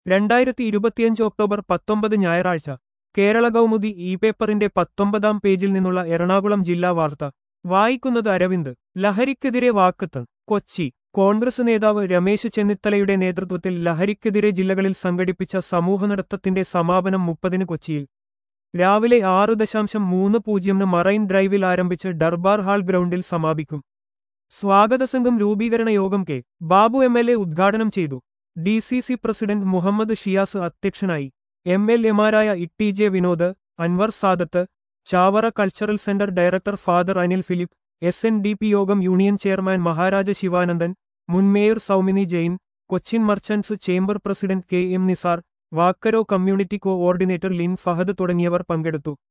രണ്ടായിരത്തി ഇരുപത്തിയഞ്ച് ഒക്ടോബർ പത്തൊമ്പത് ഞായറാഴ്ച കേരള കൗമുദി ഇ പേപ്പറിന്റെ പത്തൊമ്പതാം പേജിൽ നിന്നുള്ള എറണാകുളം ജില്ലാ വാർത്ത വായിക്കുന്നത് അരവിന്ദ് ലഹരിക്കെതിരെ വാക്കത്ത് കൊച്ചി കോൺഗ്രസ് നേതാവ് രമേശ് ചെന്നിത്തലയുടെ നേതൃത്വത്തിൽ ലഹരിക്കെതിരെ ജില്ലകളിൽ സംഘടിപ്പിച്ച സമൂഹനടത്തത്തിന്റെ സമാപനം മുപ്പതിന് കൊച്ചിയിൽ രാവിലെ ആറ് ദശാംശം മൂന്ന് പൂജ്യമിന് മറൈൻ ഡ്രൈവിൽ ആരംഭിച്ച് ഡർബാർ ഹാൾ ഗ്രൗണ്ടിൽ സമാപിക്കും സ്വാഗത സംഘം രൂപീകരണ യോഗം K Babu M L A ഉദ്ഘാടനം ചെയ്തു D C C president Muhammad Shiyas അധ്യക്ഷനായി എം എൽ എമാരായ Itty J Vinod Anwar Sadath Chavara cultural centre director father Anil Philip S N D P യോഗം യൂണിയൻ ചെയർമാൻ മഹാരാജ ശിവാനന്ദൻ മുൻ mayor Soumini Jain Cochin merchants chamber president K M Nisar വാക്കരോ കമ്മ്യൂണിറ്റി കോഓർഡിനേറ്റർ ലിൻ ഫഹദ് തുടങ്ങിയവർ പങ്കെടുത്തു